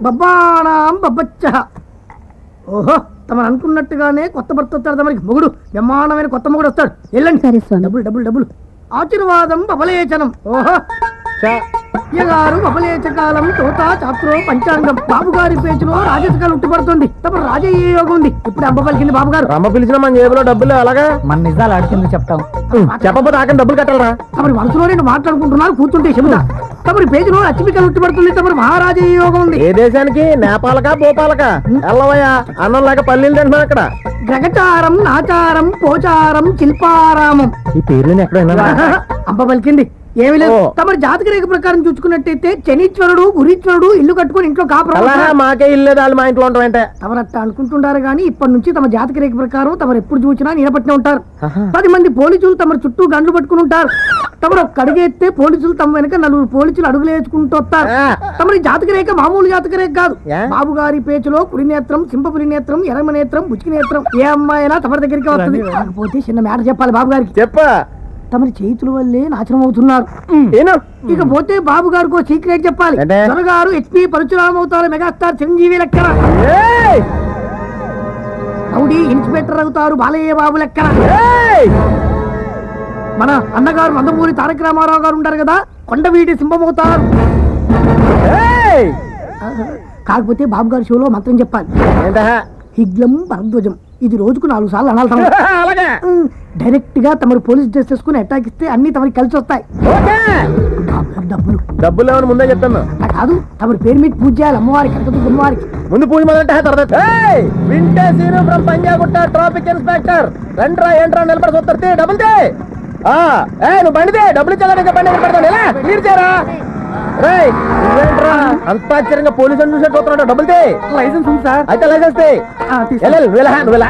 బబ్బాణాం బబ్బచ్చ ఓహో తమను అనుకున్నట్టుగానే కొత్త భర్త వస్తాడు తమరికి మొగుడు బ్రహ్మాండమైన కొత్త మొగుడు వస్తాడు వెళ్ళండి సరే స్వామి డబ్బులు డబ్బులు డబ్బులు ఆశీర్వాదం బబలేచనం ఓహో అయ్యగారు బబలేచకాలం తోత చాత్రో పంచాంగం బాబు గారి పేచులో రాజసకాలు ఉట్టుపడుతుంది తమ రాజయ్య యోగం ఉంది ఇప్పుడు అమ్మ పలికింది బాబు గారు రమ్మ పిలిచిన మన జేబులో డబ్బులు అలాగా మన నిజాలు అడిగింది చెప్తాం చెప్పబోతే ఆకని డబ్బులు కట్టాలరా తమరి మనసులో రెండు మాట్లాడుకుంటున్నారు కూర్చుంటే చెబుతా తమరి పేజీలో లక్ష్మికలు ఉట్టుపడుతుంది తమరి మహారాజయ్య యోగం ఉంది ఏ దేశానికి నేపాలకా భూపాలకా ఎల్లవయ్యా అన్నం లేక పల్లీలు తింటున్నాం ఇక్కడ గ్రగచారం నాచారం పోచారం శిల్పారామం ఈ పేర్లు ఎక్కడ అమ్మ పలికింది ఏమి లేదు ఓ. తమరి జాతక రేఖ ప్రకారం చూసుకున్నట్టయితే శనీశ్వరుడు గురీశ్వరుడు ఇల్లు కట్టుకొని ఇంట్లో కాపురం అలా ఉంటారు. మాకే ఇల్లు వాళ్ళు మా ఇంట్లో ఉంటాం అంటే తమరట్ట అనుకుంటుంటారు కానీ ఇప్పటి నుంచి తమ జాతక రేఖ ప్రకారం తమరు ఎప్పుడు చూసినా నిలబట్టిన ఉంటారు పది మంది పోలీసులు తమ చుట్టూ గండ్లు పట్టుకుని ఉంటారు తమరు ఒక్క అడుగేస్తే పోలీసులు తమ వెనక నలుగురు పోలీసులు అడుగులు వేసుకుంటూ వస్తారు ఆ. తమరి జాతక రేఖ మామూలు జాతక రేఖ కాదు ఏ? బాబు గారి పేచులో కుడి నేత్రం సింపపురి నేత్రం ఎరమ నేత్రం బుచ్చికి నేత్రం ఏ అమ్మాయినా తమరి దగ్గరికి వస్తుంది కాకపోతే చిన్న మ్యాటర్ చెప్పాలి బాబు గారికి చెప్ప తమరి చేతుల వల్లే నాశనం అవుతున్నారు ఏను ఇకపోతే బాబు గారికి ఒక సీక్రెట్ చెప్పాలి ఏంటే? దొరగారు హెచ్పి పరశురామ అవుతారు మెగాస్టార్ చిరంజీవి లెక్కన ఏయ్! రౌడీ ఇన్స్పెక్టర్ అవుతారు బాలయ్య బాబు లెక్కన ఏయ్! మన అన్నగారు నందమూరి తారక రామారావు గారు ఉంటారు కదా కొండవీటి సింహం అవుతారు ఏయ్! కాకపోతే బాబు గారి షోలో మంత్రం చెప్పాలి ఏంటా హిగ్లం భరద్వజం ఇది రోజుకు నాలుగు సార్లు అనాలి తమరు. అలాగే ఉమ్, డైరెక్ట్ గా తమరు పోలీస్ డ్రెస్ వేసుకుని అటాక్ ఇస్తే అన్ని తమరికి కలిసి వస్తాయి ఓకే బాబు, డబ్బులు డబ్బులు లేవని ముందే చెప్తాను అలా కాదు తమరి పేరు మీద పూజ చేయాలి అమ్మవారికి కనకదుర్గ అమ్మవారికి ముందు పూజ మొదలంటే తర్వాత ఏయ్! వింటే Seenu from Panjagutta traffic inspector రండ్రా ఏంట్రా నిలబడి చూస్తారు డబ్బులు తే ఆ, ఏయ్ నువ్వు బండితే డబ్బులు ఇచ్చేదానికి బండి పెడతాను ఎలా క్లియర్ చేయరా రేయ్ నువ్వేంట్రా అంత ఆశ్చర్యంగా పోలీసు చూసే చూస్తున్నాడు డబ్బులు తే లైసెన్స్ ఉంది సార్ అయితే లైసెన్స్ తే ఆ, తీసుకో. వెళ్ళు, వెళ్ళు, వెళ్ళ నువ్వు వెళ్ళ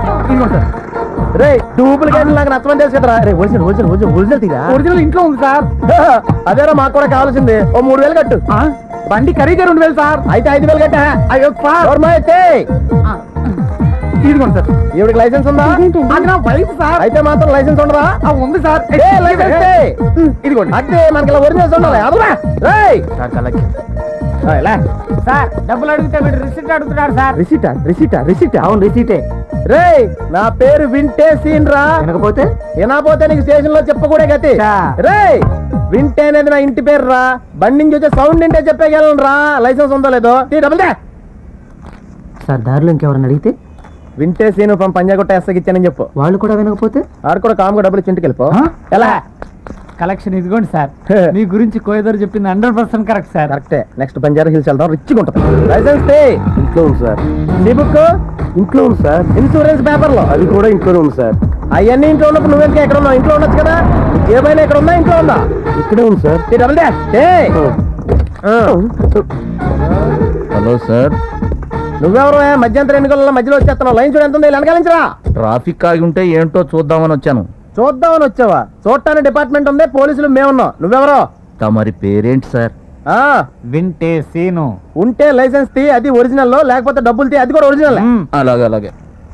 రే డూప్లికేట్ నాకు నచ్చమని తెలుసు కదరా రే ఒరిజినల్ ఒరిజినల్ ఒరిజినల్ ఒరిజినల్ తీరా ఒరిజినల్ ఇంట్లో ఉంది సార్ అదేరా మాకు కూడా కావాల్సింది ఓ మూడు వేలు కట్టు ఆ, బండి ఖరీదే రెండు వేలు సార్ అయితే ఐదు వేలు కట్టా అయ్యో సార్ అయితే ఇదిగోండి సార్ ఈవిడికి లైసెన్స్ ఉందా ఇదేంటండి? అది నా వైఫ్ సార్ అయితే మాత్రం లైసెన్స్ ఉండదా ఆ, ఉంది సార్ ఏ, లైసెన్స్ ఏ. ఇదిగోండి అదే మనకి ఇలా ఒరిజినల్స్ ఉండాలి అదరా రేయ్ ఆ, ఇలా. సార్ డబ్బులు అడిగితే వీడు రిసిప్ట్ అడుగుతున్నాడు సార్ రిసీటా రిసీటా రిసీటా అవును రిసీటే రేయ్ నా పేరు వింటే సీన్ రా వినకపోతే వినపోతే నీకు స్టేషన్ లో చెప్పకూడే గతి చా. రేయ్ వింటే అనేది నా ఇంటి పేరు రా బండి నుంచి వచ్చే సౌండ్ వింటే చెప్పేయగలను రా లైసెన్స్ ఉందో లేదో తీ డబుల్ దే సార్ దారిలో ఇంకెవరైనా అడిగితే వింటే సీను పం పంజాగుట్ట ఎస్సకి ఇచ్చానని చెప్పు వాళ్ళు కూడా వినకపోతే ఆడు కూడా కామ్గా డబ్బులు ఇచ్చి ఇంటికి వెళ్ళిపో ఆ? ఎలా కలెక్షన్ ఇదిగోండి సార్ మీ గురించి కోయదరు చెప్పింది హండ్రెడ్ పర్సెంట్ కరెక్ట్ సార్ కరెక్టే నెక్స్ట్ బంజారా హిల్స్ వెళ్దాం రిచ్గా ఉంటుంది లైసెన్స్ తే ఇంట్లో ఉంది సార్ నీ బుక్ ఇంట్లో ఉంది సార్ ఇన్సూరెన్స్ పేపర్ లో అది కూడా ఇంట్లోనే ఉంది సార్ అవన్నీ ఇంట్లో ఉన్నప్పుడు నువ్వెందుకు ఎక్కడ ఉన్నావు ఇంట్లో ఉండొచ్చు కదా నీకు ఏమైనా ఇక్కడ ఉందా ఇంట్లో ఉందా ఇక్కడే ఉంది sir double day hello sir నువ్వెవరు మధ్యంతర ఎన్నికల్లో మధ్యలో వచ్చేస్తున్నావు లైన్ చూడు ఎంత ఉంది వెనకాలించరా ట్రాఫిక్ ఆగి ఉంటే ఏంటో చూద్దామని వచ్చాను చూద్దామని వచ్చావా చూడటానికి డిపార్ట్మెంట్ ఉంది పోలీసులు మేమున్నాం నువ్వెవరో తమరి పేరేంటి సార్ ఆ వింటే సీను ఉంటే లైసెన్స్ తీ అది ఒరిజినల్ లేకపోతే డబ్బులు తీ అది కూడా ఒరిజినల్ అలాగే అలాగే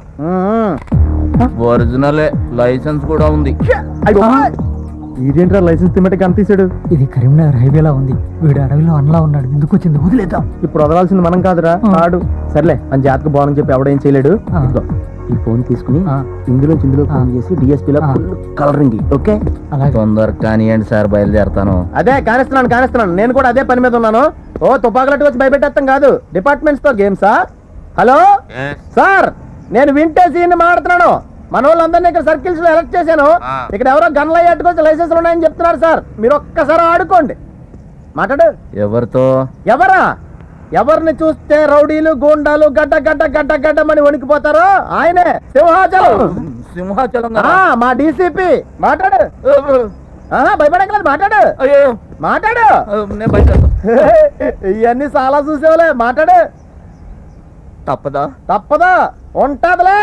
ఒరిజినలే లైసెన్స్ కూడా ఉంది ఇదేంట్రా లైసెన్స్ తిమ్మటి కనిపిస్తాడు తీసాడు ఇది కరీంనగర్ హైవేలా ఉంది వీడు అడవిలో అన్లా ఉన్నాడు ఎందుకు వచ్చింది వదిలేద్దాం ఇప్పుడు వదలాల్సింది మనం కాదురా ఆడు సర్లే మన జాతకు బాగుందని చెప్పి ఎవడేం చేయలేడు ఆ. ఇదిగో, ఈ ఫోన్ తీసుకుని ఆ. ఇందులో ఇందులో ఫోన్ చేసి డిఎస్పీ లో ఆ. ఫుల్ కలరింగ్ ఓకే అలాగే తొందర కానివ్వండి సార్ బయలుదేరతాను అదే కానిస్తున్నాను కానిస్తున్నాను నేను కూడా అదే పని మీద ఉన్నాను ఓ తుపాకులట్టు వచ్చి భయపెట్టేస్తాం కాదు డిపార్ట్మెంట్స్ తో గేమ్సా హలో సార్ నేను వింటే సీన్ మాడుతున్నాను మన వాళ్ళందరినీ ఇక్కడ సర్కిల్స్ లో ఎలక్ట్ చేశాను ఇక్కడ ఎవరో గన్లు అయ్యేట్టుకొచ్చి లైసెన్స్ ఉన్నాయని చెప్తున్నారు సార్ మీరు ఒక్కసారి ఆడుకోండి మాట్లాడు ఎవరితో ఎవరా ఎవరిని చూస్తే రౌడీలు గూండాలు గడ్డ గడ్డ గడ్డ గడ్డమని వణికిపోతారో ఆయనే సింహాచలం సింహాచలం ఆ, మా డీసీపీ మాట్లాడు ఆ, భయపడక్కలేదు మాట్లాడు అయ్యో మాట్లాడు నేను బయట ఇవన్నీ చాలా చూసేవాలే మాట్లాడు తప్పదా తప్పదా ఉంటదిలే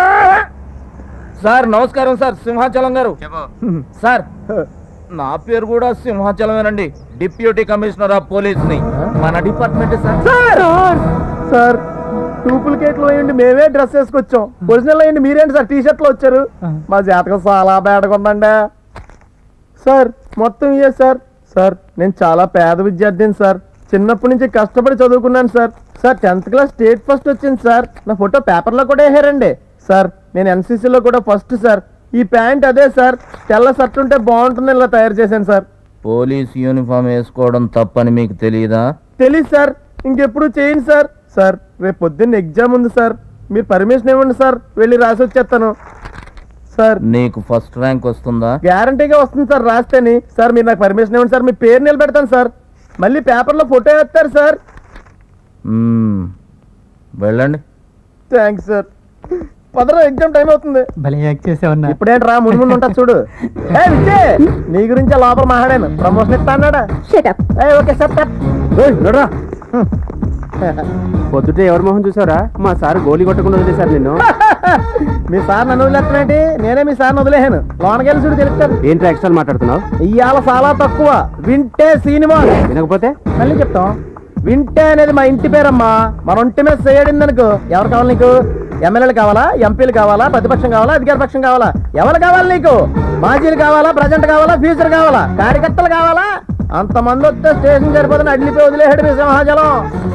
సార్ నమస్కారం సార్ సింహాచలం గారు సార్ నా పేరు కూడా సింహాచలమేనండి డిప్యూటీ కమిషనర్ ఆఫ్ పోలీస్ ని మన డిపార్ట్మెంట్ సార్ సార్ సార్ డూప్లికేట్లు అయ్యండి మేమే డ్రెస్ వేసుకొచ్చాం ఒరిజినల్ అయ్యండి మీరేంటి సార్ టీ షర్ట్ లో వచ్చారు మా జాతకం చాలా బేడగా ఉందండి సార్ మొత్తం ఇయే సార్ సార్ నేను చాలా పేద విద్యార్థిని సార్ చిన్నప్పటి నుంచి కష్టపడి చదువుకున్నాను sir sir tenth class state first వచ్చింది సార్ నా ఫోటో పేపర్లో కూడా వేసారండి సార్ నేను ఎన్సీసీలో కూడా ఫస్ట్ సార్ ఈ ప్యాంట్ అదే సార్ తెల్ల షర్ట్ ఉంటే బాగుంటుంది ఇలా తయారు చేశాను సార్ పోలీస్ యూనిఫామ్ వేసుకోవడం తప్పని మీకు తెలియదా తెలీదు సార్ ఇంకెప్పుడు చేయండి సార్ సార్ రేపు పొద్దున్న ఎగ్జామ్ ఉంది సార్ మీరు పర్మిషన్ ఇవ్వండి సార్ వెళ్ళి రాసి వచ్చేస్తాను సార్ నీకు ఫస్ట్ ర్యాంక్ వస్తుందా గ్యారంటీగా వస్తుంది సార్ రాస్తేని సార్ మీరు నాకు పర్మిషన్ ఇవ్వండి సార్ మీ పేరు నిలబెడతాను సార్ మళ్ళీ పేపర్లో ఫోటో వేస్తారు సార్ మ్మ్. వెళ్ళండి థ్యాంక్స్ సార్ పదరా ఎగ్జామ్ టైం అవుతుంది భలే యాక్ట్ చేసావన్నా ఇప్పుడేంటి రా ముందు ముందు ఉంటుంది చూడు ఏ విజయ్ నీ గురించి లోపల మాట్లాడాను ప్రమోషన్ ఇస్తా అన్నాడా ఏ ఓకే సార్ సార్ పొద్దుటే ఎవరి మొహం చూసారా మా సార్ గోలీ కొట్టకుండా వదిలేశారు నిన్ను మీ సార్ నన్ను వదిలేస్తున్నాంటి నేనే మీ సార్ని వదిలేసాను లోనకెళ్ళి చూడు తెలుస్తారు ఏంట్రా ఎక్స్ట్రా మాట్లాడుతున్నావు ఇవాళ చాలా తక్కువ వింటే సినిమా వినకపోతే మళ్ళీ చెప్తాం వింటే అనేది మా ఇంటి పేరమ్మా మన ఒంటి మీద చేయడింది అనుకో ఎవరు కావాలి నీకు ఎమ్మెల్యేలు కావాలా ఎంపీలు కావాలా ప్రతిపక్షం కావాలా అధికార పక్షం కావాలా ఎవరు కావాలి నీకు మాజీలు కావాలా ప్రజెంట్ కావాలా ఫ్యూచర్ కావాలా కార్యకర్తలు కావాలా అంతమంది వస్తే స్టేషన్ సరిపోతుంది అడ్లిపోయి వదిలేసాడు మీ సింహాచలం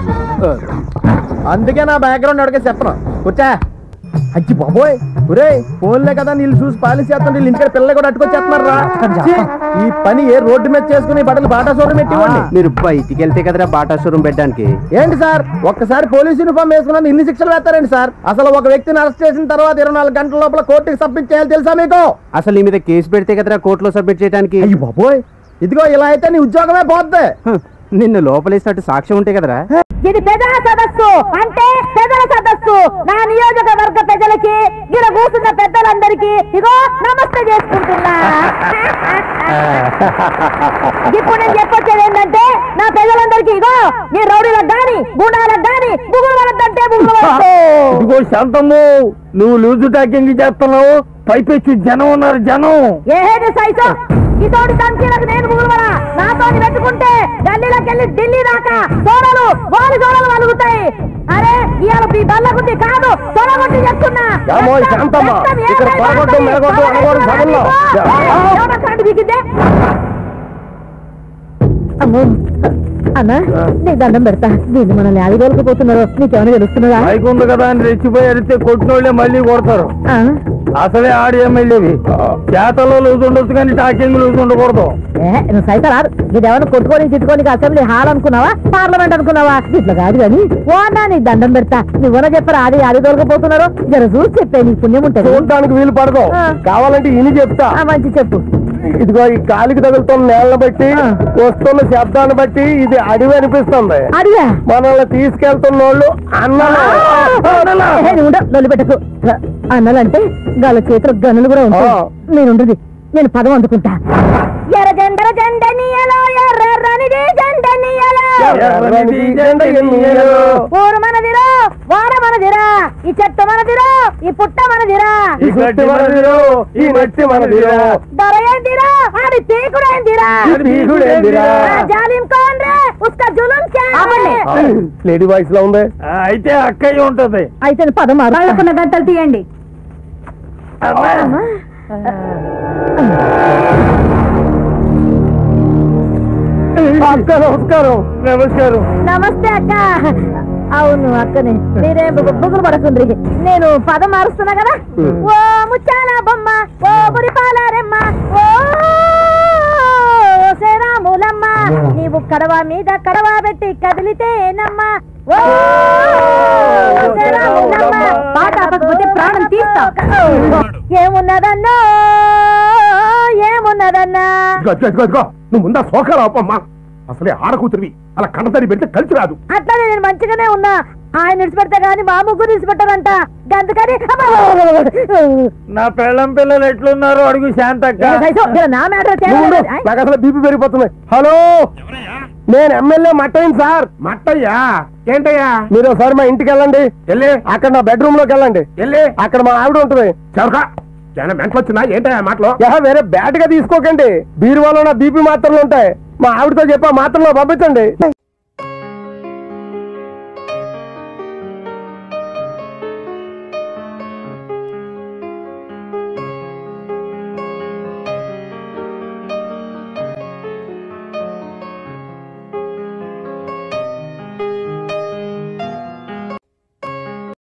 అందుకే నా బ్యాక్గ్రౌండ్ ఎవరికే చెప్పను కూర్చా అచ్చి బాబోయ్ ఒరే ఫోన్లే కదా నీళ్ళు చూసి పాలసీ చేస్తాను వీళ్ళు ఇంటికి పిల్లలు కూడా అట్టుకొచ్చేస్తున్నారు రా ఛీ, ఈ పని ఏ రోడ్డు మీద చేసుకుని బట్టలు బాటా షోరూమ్ పెట్టివ్వండి మీరు బయటికి వెళ్తే కదరా బాటా షోరూమ్ పెట్టడానికి ఏంటి సార్ ఒక్కసారి పోలీస్ యూనిఫామ్ వేసుకున్నందుకు ఇన్ని శిక్షలు వేస్తారండి సార్ అసలు ఒక వ్యక్తిని అరెస్ట్ చేసిన తర్వాత ఇరవై నాలుగు గంటల లోపల కోర్టుకి సబ్మిట్ చేయాలి తెలుసా మీకు అసలు నీ మీద కేసు పెడితే కదరా కోర్టులో సబ్మిట్ చేయడానికి అయ్యి బాబోయ్ ఇదిగో ఇలా అయితే నీ ఉద్యోగమే పోద్ది హ, నిన్ను లోపలేసినట్టు సాక్ష్యం ఉంటే కదరా ఇది ప్రజల సదస్సు అంటే ప్రజల సదస్సు నా నియోజకవర్గ ప్రజలకి ఇక్కడ కూర్చున్న పెద్దలందరికీ ఇగో నమస్తే చేసుకుంటున్నా ఇప్పుడు నేను చెప్పొచ్చేది ఏంటంటే నా ప్రజలందరికీ ఇగో మీ రౌడీలకు గాని గూడాలకు గాని బుగులు పడద్దంటే బుగులు పడద్దు ఇదిగో శాంతమ్ము నువ్వు లూజు టాకింగ్ చేస్తున్నావు పైపెచ్చు జనం ఉన్నారు జనం ఏది సైజు ఇతోటి సంఖ్యలకు నేను ముగులవరా నాతోటి పెట్టుకుంటే గల్లీలోకి వెళ్ళి ఢిల్లీ దాకా సోడలు వారి సోడలు వలుగుతాయి అరే ఇవాళ ఈ బల్లగుద్ది కాదు సొలగొట్టి చెప్తున్నా ఏమో, శాంతమ్మ, ఇక్కడ పొరగొట్టు, మెరగొట్టు, అనకూడదు సభల్లో. కరెంట్ దిగిందే అమ్మో అన్న నీకు దండం పెడతా దీన్ని మన ల్యాబ్ రోజులకు పోతున్నారు నీకేమైనా తెలుస్తున్నదా బైక్ ఉంది కదా అని రెచ్చిపోయి అడిగితే కొట్టిన వాళ్ళే మళ్ళీ కొడతారు ఆ? అసలే ఆడి ఎమ్మెల్యేవి చేతలో లూజ్ ఉండొచ్చు కానీ టాకింగ్ లూజ్ ఉండకూడదు ఏ, నువ్వు సైతం రాదు ఇదేమన్నా కొట్టుకొని తిట్టుకొని అసెంబ్లీ హాల్ అనుకున్నావా పార్లమెంట్ అనుకున్నావా ఇట్లా కాదు కానీ ఓ అన్నా నీకు దండం పెడతా నువ్వన చెప్పరా అది అది దొరకపోతున్నారు జర చూసి చెప్పే నీకు పుణ్యం ఉంటుంది చూడటానికి వీలు పడదు ఆ. కావాలంటే ఇని చెప్తా ఆ, మంచి చెప్పు ఇదిగో ఈ కాలికి తగులుతున్న నేలను బట్టి వస్తున్న శబ్దాన్ని బట్టి ఇది అడవి అనిపిస్తుంది అడిగా మనల్ని తీసుకెళ్తున్న వాళ్ళు అన్నలు అన్నలు. లొల్లి పెట్టకు అన్నలంటే వాళ్ళ చేతిలో గనులు కూడా ఉంటాయి ఆ. నేను ఉండదు నేను పదం అందుకుంటా ఎర్ర జెండర జెండనియలో ఎర్రనిది జెండనియలో ఎర్రనిది జెండ ఎన్నియలో. ఊరు మనదిరా వార మనదిరా ఈ చెట్టు మనదిరా ఈ పుట్ట మనదిరా ఈ గట్టి మనదిరో ఈ మట్టి మనదిరో దొర ఏందిరా ఆడి తీకుడేందిరా ఈ తీగుడేందిరా? జాలిం కోన్ రే ఉస్కా జులుం క్యా లేడీ వాయిస్ లో ఉంది అయితే అక్కయ్య ఉంటది అయితే పదం అరుకున్న గంటలు తీయండి అక్క నమస్కారం నమస్కారం నమస్తే అక్క అవును అక్కనే మీరే బు- బుగులు పడకుండ్రి నేను పదం మారుస్తున్నా కదా ఓ ముచ్చాల బొమ్మ ఓ బురిపాలారెమ్మ ఓ శ్రీరాములమ్మ నీవు కడవ మీద కడవ పెట్టి కదిలితేనమ్మ ఓ శ్రీరాములమ్మ పాట ఆపకపోతే ప్రాణం తీస్తా ఏమున్నదన్నో ఏమున్నదన్నా ఇదిగో, ఇదిగో, ఇదిగో, ఇదిగో. నువ్వు ముందా సోకాలు ఆపమ్మా అసలే ఆడకూతురివి అలా కన్నతడి పెడితే కలిసి రాదు అట్లానే నేను మంచిగానే ఉన్నా ఆయన విడిచిపెడతా గానీ మా ముగ్గురు విడిచిపెట్టారంట గంతకని నా పెళ్ళం పిల్లలు ఎట్లున్నారు అడుగు శాంతక్క నా మ్యాటర్ నువ్వు ఉండు, నాకు అసలు బీపీ పెరిగిపోతుంది హలో నేను ఎమ్మెల్యే మట్టయ్య సార్ మట్టయ్యా ఏంటయ్యా మీరు ఒకసారి మా ఇంటికి వెళ్ళండి వెళ్ళి అక్కడ నా బెడ్రూమ్ లోకి వెళ్ళండి వెళ్ళి అక్కడ మా ఆవిడ ఉంటుంది చవక జనం మెంటలు వచ్చినా ఏంటయ్యా మాటలో యహ, వేరే బ్యాట్ గా తీసుకోకండి బీరువాలో నా బీపీ మాత్రలు ఉంటాయి మా ఆవిడతో చెప్పా మాత్రలో పంపించండి